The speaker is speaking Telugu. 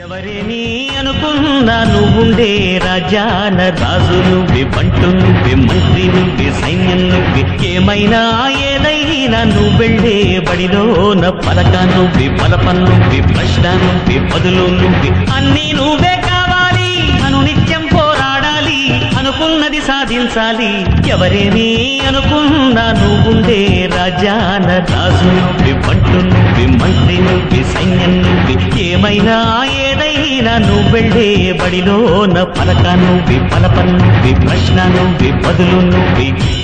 ఎవరేమి అనుకున్నా నువ్వుండే రాజాన రాజు నువ్వే బంటు నువ్వే మంత్రి నువ్వే సైన్యం నువ్వే ఏమైనా ఏదైనా నువ్వెళ్ళే బడిలోన పలక నువ్వే పలప నువ్వే ప్రశ్న నువ్వే బదులు నువ్వే అన్నీ నువ్వే కావాలి అను నిత్యం పోరాడాలి అనుకున్నది సాధించాలి ఎవరేమి అనుకున్నా నువ్వుండే రాజాన రాజు నువ్వే బంటు నువ్వే మంత్రి నువ్వే సైన్యం నువ్వే ఏమైనా ఏదైనా నువ్వెళ్ళే బడిలోన పలక నువ్వే పలప నువ్వే ప్రశ్న నువ్వే బదులు నువ్వే